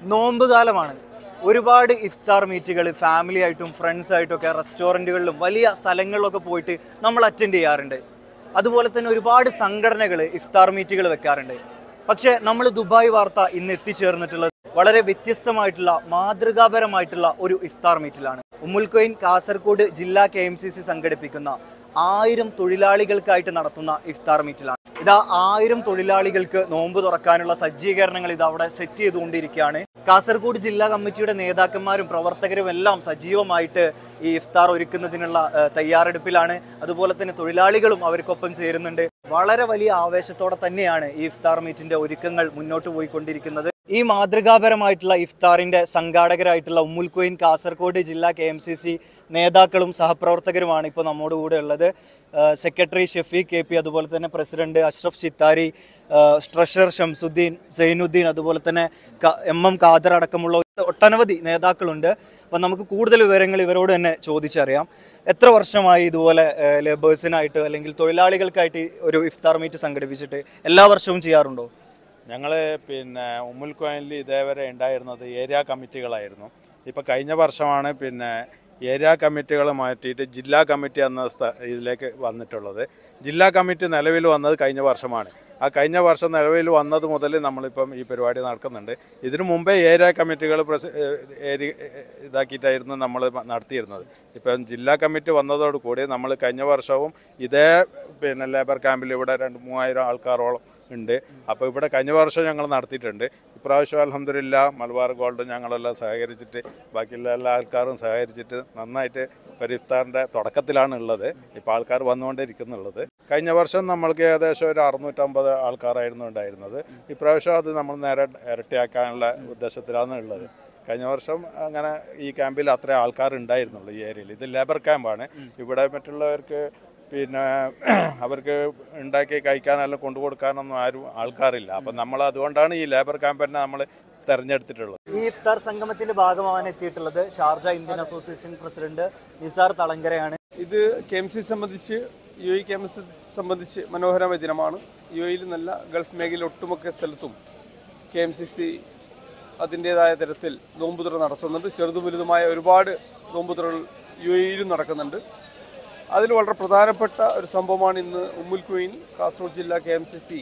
നോമ്പ് കാലമാണ് ഒരുപാട് ഇഫ്താർ മീറ്റുകൾ ഫാമിലി ആയിട്ടും ഫ്രണ്ട്സ് ആയിട്ടും ഒക്കെ റെസ്റ്റോറൻറ്റുകളിലും വലിയ സ്ഥലങ്ങളിലൊക്കെ പോയിട്ട് നമ്മൾ അറ്റൻഡ് ചെയ്യാറുണ്ട് അതുപോലെ തന്നെ ഒരുപാട് സംഘടനകൾ ഇഫ്താർ മീറ്റുകൾ വെക്കാറുണ്ട് പക്ഷേ നമ്മൾ ദുബായ് വാർത്ത ഇന്ന് എത്തിച്ചേർന്നിട്ടുള്ളത് വളരെ വ്യത്യസ്തമായിട്ടുള്ള മാതൃകാപരമായിട്ടുള്ള ഒരു ഇഫ്താർ മീറ്റിലാണ് ഉമ്മുൽക്കൊയിൻ കാസർഗോഡ് ജില്ലാ കെ എം സി സി സംഘടിപ്പിക്കുന്ന ആയിരം തൊഴിലാളികൾക്കായിട്ട് നടത്തുന്ന ഇഫ്താർ മീറ്റിലാണ് ഇതാ ആയിരം തൊഴിലാളികൾക്ക് നോമ്പ് തുറക്കാനുള്ള സജ്ജീകരണങ്ങൾ ഇത് അവിടെ സെറ്റ് ചെയ്തുകൊണ്ടിരിക്കുകയാണ് കാസർഗോഡ് ജില്ലാ കമ്മിറ്റിയുടെ നേതാക്കന്മാരും പ്രവർത്തകരും എല്ലാം സജീവമായിട്ട് ഈ ഇഫ്താർ ഒരുക്കുന്നതിനുള്ള ഏഹ്, തയ്യാറെടുപ്പിലാണ് അതുപോലെ തന്നെ തൊഴിലാളികളും അവർക്കൊപ്പം ചേരുന്നുണ്ട് വളരെ വലിയ ആവേശത്തോടെ തന്നെയാണ് ഈ ഇഫ്താർ മീറ്റിന്റെ ഒരുക്കങ്ങൾ മുന്നോട്ട് പോയിക്കൊണ്ടിരിക്കുന്നത് ഈ മാതൃകാപരമായിട്ടുള്ള ഇഫ്താറിന്റെ സംഘാടകരായിട്ടുള്ള ഉമ്മുൽ കൊയിൻ കാസർഗോഡ് ജില്ലാ കെ എം സി സി നേതാക്കളും സഹപ്രവർത്തകരുമാണ് ഇപ്പോൾ നമ്മോട് കൂടെ ഉള്ളത് ഏഹ് സെക്രട്ടറി ഷഫീഖ് കെ പി അതുപോലെ തന്നെ പ്രസിഡന്റ് അഷ്റഫ് ചിത്താരി ഏഹ് ട്രഷറർ ഷംസുദ്ദീൻ സൈനുദ്ദീൻ അതുപോലെ തന്നെ ക- എം എം ഖാദർ അടക്കമുള്ള ഒട്ടനവധി നേതാക്കളുണ്ട് അപ്പം നമുക്ക് കൂടുതൽ വിവരങ്ങൾ ഇവരോട് തന്നെ ചോദിച്ചറിയാം എത്ര വർഷമായി ഇതുപോലെ ലേബേഴ്സിനായിട്ട് അല്ലെങ്കിൽ തൊഴിലാളികൾക്കായിട്ട് ഈ ഒരു ഇഫ്താർ മീറ്റ് സംഘടിപ്പിച്ചിട്ട് എല്ലാ വർഷവും ചെയ്യാറുണ്ടോ ഞങ്ങൾ പിന്നെ ഉമ്മുൽ കോയിനിൽ ഇതേവരെ ഉണ്ടായിരുന്നത് ഏരിയ കമ്മിറ്റികളായിരുന്നു ഇപ്പോൾ കഴിഞ്ഞ വർഷമാണ് പിന്നെ ഏരിയ കമ്മിറ്റികൾ മാറ്റിയിട്ട് ജില്ലാ കമ്മിറ്റി എന്ന സ്ഥ ഇതിലേക്ക് വന്നിട്ടുള്ളത് ജില്ലാ കമ്മിറ്റി നിലവിൽ വന്നത് കഴിഞ്ഞ വർഷമാണ് ആ കഴിഞ്ഞ വർഷം നിലവിൽ വന്നത് മുതൽ നമ്മളിപ്പം ഈ പരിപാടി നടക്കുന്നുണ്ട് ഇതിനു മുമ്പേ ഏരിയ കമ്മിറ്റികൾ പ്രസ ഏരി ഇതാക്കിയിട്ടായിരുന്നു നമ്മൾ നടത്തിയിരുന്നത് ഇപ്പം ജില്ലാ കമ്മിറ്റി വന്നതോടുകൂടി നമ്മൾ കഴിഞ്ഞ വർഷവും ഇതേ പിന്നെ ലേബർ ക്യാമ്പിൽ ഇവിടെ രണ്ട് മൂവായിരം ആൾക്കാരോളം ഉണ്ട് അപ്പോൾ ഇവിടെ കഴിഞ്ഞ വർഷം ഞങ്ങൾ നടത്തിയിട്ടുണ്ട് ഇപ്രാവശ്യം അലഹമില്ല മലബാർ ഗോൾഡ് ഞങ്ങളെല്ലാം സഹകരിച്ചിട്ട് ബാക്കിയുള്ള എല്ലാ ആൾക്കാരും സഹകരിച്ചിട്ട് നന്നായിട്ട് ഒരു ഇഫ്താറിൻ്റെ തുടക്കത്തിലാണ് ഉള്ളത് ഇപ്പോൾ ആൾക്കാർ വന്നുകൊണ്ടിരിക്കുന്നുള്ളത് കഴിഞ്ഞ വർഷം നമ്മൾക്ക് ഏകദേശം ഒരു അറുന്നൂറ്റമ്പത് ആൾക്കാരായിരുന്നു ഉണ്ടായിരുന്നത് ഇപ്രാവശ്യം അത് നമ്മൾ നേരെ ഇരട്ടിയാക്കാനുള്ള ഉദ്ദേശത്തിലാണ് ഉള്ളത് കഴിഞ്ഞ വർഷം അങ്ങനെ ഈ ക്യാമ്പിൽ അത്ര ആൾക്കാർ ഉണ്ടായിരുന്നുള്ളൂ ഈ ഏരിയയിൽ ഇത് ലേബർ ക്യാമ്പാണ് ഇവിടെ മറ്റുള്ളവർക്ക് പിന്നെ അവർക്ക് ഉണ്ടാക്കി കഴിക്കാനെല്ലാം കൊണ്ടു കൊടുക്കാനൊന്നും ആരും ആൾക്കാരില്ല അപ്പം നമ്മൾ അതുകൊണ്ടാണ് ഈ ലേബർ ക്യാമ്പ് തന്നെ നമ്മൾ തിരഞ്ഞെടുത്തിട്ടുള്ളത് ഈ ഇഫ്താർ സംഗമത്തിന്റെ ഭാഗമാവാൻ എത്തിയിട്ടുള്ളത് Sharjah Indian association president Nisar തളങ്കരയാണ് ഇത് കെ എം സി സംബന്ധിച്ച് U A K M C സംബന്ധിച്ച് മനോഹരമായ ദിനമാണ് യു എയിൽ നല്ല ഗൾഫ് മേഖല ഒട്ടുമൊക്കെ സ്ഥലത്തും കെ എം സി സി അതിൻ്റേതായ തരത്തിൽ നോമ്പുതുറ നടത്തുന്നുണ്ട് ചെറുതും വലുതുമായ ഒരുപാട് നോമ്പുതുറകൾ യു എയിലും നടക്കുന്നുണ്ട് അതിൽ വളരെ പ്രധാനപ്പെട്ട ഒരു സംഭവമാണ് ഇന്ന് ഉമ്മുൽ ക്വീൻ കാസർഗോഡ് ജില്ലാ കെ എം സി സി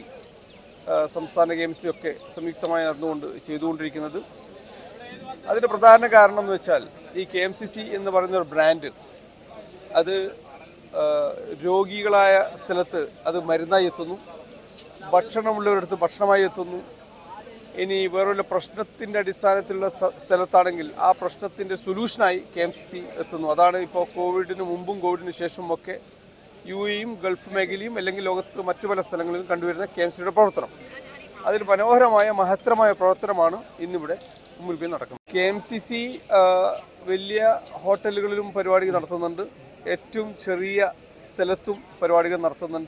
സംസ്ഥാന കെ എം സി ഒക്കെ സംയുക്തമായി നടന്നുകൊണ്ട് ചെയ്തുകൊണ്ടിരിക്കുന്നത് അതിൻ്റെ പ്രധാന കാരണം എന്ന് വെച്ചാൽ ഈ കെ എം സി സി എന്ന് പറയുന്ന ഒരു ബ്രാൻഡ് അത് ആ, രോഗികളായ സ്ഥലത്ത് അത് മരുന്നായി എത്തുന്നു ഭക്ഷണമുള്ളവരടുത്ത് ഭക്ഷണമായി എത്തുന്നു ഇനി വേറൊരു പ്രശ്നത്തിൻ്റെ അടിസ്ഥാനത്തിലുള്ള സ- സ്ഥലത്താണെങ്കിൽ ആ പ്രശ്നത്തിൻ്റെ സൊല്യൂഷനായി കെ എം സി സി എത്തുന്നു അതാണ് ഇപ്പോൾ കോവിഡിന് മുമ്പും കോവിഡിന് ശേഷവും ഒക്കെ യു എയും ഗൾഫ് മേഖലയും അല്ലെങ്കിൽ ലോകത്ത് മറ്റു പല സ്ഥലങ്ങളിലും കണ്ടുവരുന്ന കെ എം സിയുടെ പ്രവർത്തനം അതിൽ മനോഹരമായ മഹത്തരമായ പ്രവർത്തനമാണ് ഇന്നിവിടെ മുമ്പിൽ നടക്കുന്നത് കെ എം സി സി വലിയ ഹോട്ടലുകളിലും പരിപാടികൾ നടത്തുന്നുണ്ട് ഏറ്റവും ചെറിയ സ്ഥലത്തും പരിപാടികൾ നടത്തുന്നുണ്ട്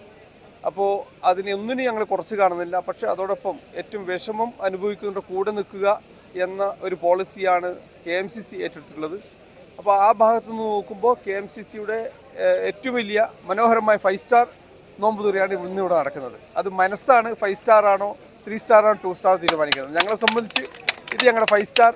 അപ്പോൾ അതിനെ ഒന്നിനും ഞങ്ങൾ കുറച്ച് കാണുന്നില്ല പക്ഷേ അതോടൊപ്പം ഏറ്റവും വിഷമം അനുഭവിക്കുന്നവരുടെ കൂടെ നിൽക്കുക എന്ന ഒരു പോളിസിയാണ് കെ എം സി സി ഏറ്റെടുത്തിട്ടുള്ളത് അപ്പോൾ ആ ഭാഗത്തു നിന്ന് നോക്കുമ്പോൾ കെ എം സി സിയുടെ ഏറ്റവും വലിയ മനോഹരമായ ഫൈവ് സ്റ്റാർ നോമ്പ് തുറയാണ് ഇന്ന് ഇവിടെ നടക്കുന്നത് അത് മനസ്സാണ് ഫൈവ് സ്റ്റാർ ആണോ ത്രീ സ്റ്റാർ ആണോ ടു സ്റ്റാർ തീരുമാനിക്കുന്നത് ഞങ്ങളെ സംബന്ധിച്ച് ഇത് ഞങ്ങളുടെ ഫൈവ് സ്റ്റാർ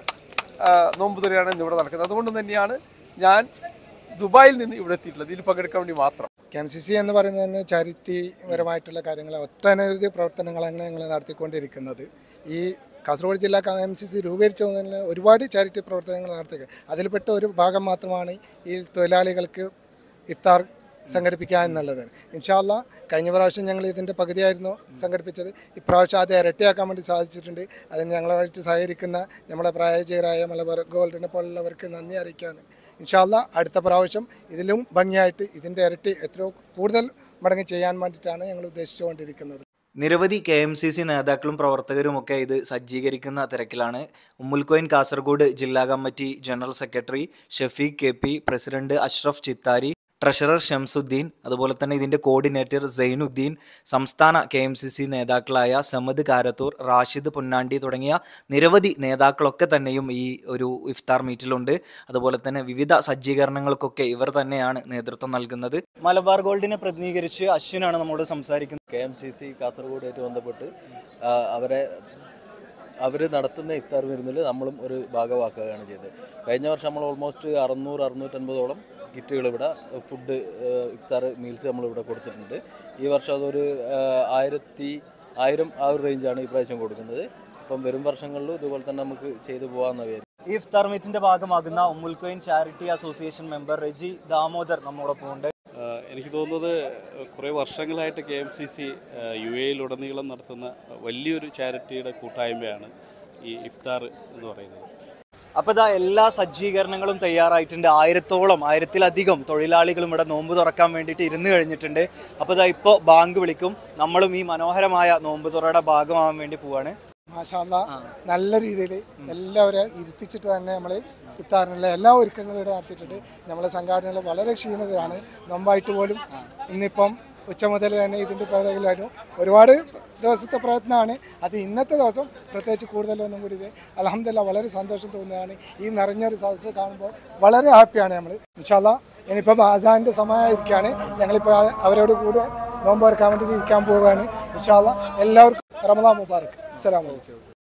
നോമ്പ് തുറയാണ് ഇന്ന് ഇവിടെ നടക്കുന്നത് അതുകൊണ്ട് തന്നെയാണ് ഞാൻ ദുബായിൽ നിന്ന് ഇവിടെ എത്തിയിട്ടുള്ളത് ഇതിൽ പങ്കെടുക്കാൻ വേണ്ടി മാത്രം കെ എം സി സി എന്ന് പറയുന്നത് തന്നെ ചാരിറ്റി പരമായിട്ടുള്ള കാര്യങ്ങൾ ഒട്ടനവധി പ്രവർത്തനങ്ങളാണ് ഞങ്ങൾ നടത്തിക്കൊണ്ടിരിക്കുന്നത് ഈ കാസർഗോഡ് ജില്ലാ കെ എം സി സി രൂപീകരിച്ച മുതൽ തന്നെ ഒരുപാട് ചാരിറ്റി പ്രവർത്തനങ്ങൾ നടത്തുക അതിൽപ്പെട്ട ഒരു ഭാഗം മാത്രമാണ് ഈ തൊഴിലാളികൾക്ക് ഇഫ്താർ സംഘടിപ്പിക്കുക എന്നുള്ളത് ഇൻഷാല്ല കഴിഞ്ഞ പ്രാവശ്യം ഞങ്ങൾ ഇതിൻ്റെ പകുതിയായിരുന്നു സംഘടിപ്പിച്ചത് ഇപ്രാവശ്യം അത് ഇരട്ടിയാക്കാൻ വേണ്ടി സാധിച്ചിട്ടുണ്ട് അതിന് ഞങ്ങളുമായിട്ട് സഹകരിക്കുന്ന നമ്മുടെ പ്രായോജകരായ മലബാർ ഗോൾഡിനെ പോലുള്ളവർക്ക് നന്ദി അറിയിക്കുകയാണ് ഇൻഷാല്ല അടുത്ത പ്രാവശ്യം ഇതിലും ഭംഗിയായിട്ട് ഇതിൻ്റെ ഇരട്ടി എത്രയോ കൂടുതൽ മടങ്ങ് ചെയ്യാൻ വേണ്ടിയിട്ടാണ് ഞങ്ങൾ ഉദ്ദേശിച്ചുകൊണ്ടിരിക്കുന്നത് നിരവധി കെ എം സി സി നേതാക്കളും പ്രവർത്തകരും ഒക്കെ ഇത് സജ്ജീകരിക്കുന്ന തിരക്കിലാണ് ഉമ്മുൽക്കോയിൻ കാസർഗോഡ് ജില്ലാ committee general secretary Shafeeq K P president Ashraf Chithari treasurer Shamsuddin അതുപോലെ തന്നെ ഇതിന്റെ കോർഡിനേറ്റർ സൈനുദ്ദീൻ സംസ്ഥാന കെ എം സി സി നേതാക്കളായ സമദ് കാരത്തൂർ റാഷിദ് പൊന്നാണ്ടി തുടങ്ങിയ നിരവധി നേതാക്കളൊക്കെ തന്നെയും ഈ ഒരു ഇഫ്താർ മീറ്റിലുണ്ട് അതുപോലെ തന്നെ വിവിധ സജ്ജീകരണങ്ങൾക്കൊക്കെ ഇവർ തന്നെയാണ് നേതൃത്വം നൽകുന്നത് മലബാർ ഗോൾഡിനെ പ്രതിനിധീകരിച്ച് അശ്വിനാണ് നമ്മോട് സംസാരിക്കുന്നത് കെ എം സി സി കാസർഗോഡായിട്ട് ബന്ധപ്പെട്ട് ആ, അവരെ അവർ നടത്തുന്ന ഇഫ്താർ വിരുന്നിൽ നമ്മളും ഒരു ഭാഗമാക്കുകയാണ് ചെയ്തത് കഴിഞ്ഞ വർഷം നമ്മൾ ഓൾമോസ്റ്റ് അറുന്നൂറ് അറുന്നൂറ്റൻപതോളം കിറ്റുകൾ ഇവിടെ ഫുഡ് ഇഫ്താർ മീൽസ് നമ്മൾ ഇവിടെ കൊടുത്തിട്ടുണ്ട് ഈ വർഷം അതൊരു ആ, ആയിരത്തി ആയിരം ആ ഒരു റേഞ്ചാണ് ഈ പ്രാവശ്യം കൊടുക്കുന്നത് അപ്പം വരും വർഷങ്ങളിലും ഇതുപോലെ തന്നെ നമുക്ക് ചെയ്തു പോകാമെന്ന് വിചാരിക്കും ഈ ഇഫ്താർ മീറ്റിന്റെ ഭാഗമാകുന്ന Umm al Quwain charity association member Reji Damodar നമ്മോടൊപ്പം ഉണ്ട് ആഹ് എനിക്ക് തോന്നുന്നത് കുറേ വർഷങ്ങളായിട്ട് K M C C U എയിലുടനീളം നടത്തുന്ന വലിയൊരു ചാരിറ്റിയുടെ കൂട്ടായ്മയാണ് ഈ ഇഫ്താർ എന്ന് പറയുന്നത് അപ്പോൾ ഇതാ എല്ലാ സജ്ജീകരണങ്ങളും തയ്യാറായിട്ടുണ്ട് ആയിരത്തോളം ആയിരത്തിലധികം തൊഴിലാളികളും ഇവിടെ നോമ്പ് തുറക്കാൻ വേണ്ടിയിട്ട് ഇരുന്ന് കഴിഞ്ഞിട്ടുണ്ട് അപ്പോൾ ഇതാ ഇപ്പോൾ ബാങ്ക് വിളിക്കും നമ്മളും ഈ മനോഹരമായ നോമ്പ് തുറയുടെ ഭാഗമാകാൻ വേണ്ടി പോവാണ് മാഷാല്ല നല്ല രീതിയിൽ എല്ലാവരെയും ഇരുത്തിച്ചിട്ട് തന്നെ നമ്മൾ ഇഫ്താറിനുള്ള എല്ലാ ഒരുക്കങ്ങളും ഇവിടെ നടത്തിയിട്ടുണ്ട് നമ്മളെ സംഘടനകൾ വളരെ ക്ഷീണിതരാണ് നോമ്പായിട്ട് പോലും ഇന്നിപ്പം ഉച്ച മുതൽ തന്നെ ഇതിൻ്റെ പിറകിലായിരുന്നു ഒരുപാട് ദിവസത്തെ പ്രയത്നമാണ് അത് ഇന്നത്തെ ദിവസം പ്രത്യേകിച്ച് കൂടുതലൊന്നും കൂടി ഇത് അലഹമില്ല വളരെ സന്തോഷം തോന്നുകയാണ് ഈ നിറഞ്ഞൊരു സദസ്സ് കാണുമ്പോൾ വളരെ ഹാപ്പിയാണ് നമ്മൾ ഇൻഷാല്ല ഇനിയിപ്പം ആസാൻ്റെ സമയമായിരിക്കുകയാണ് ഞങ്ങളിപ്പോൾ അവരോട് കൂടെ നോമ്പ് തുറക്കാൻ വേണ്ടി ഇരിക്കാൻ പോവുകയാണ് ഇൻഷാല്ല എല്ലാവർക്കും റമദാൻ മുബാറക് അസ്സലാമു അലൈക്കും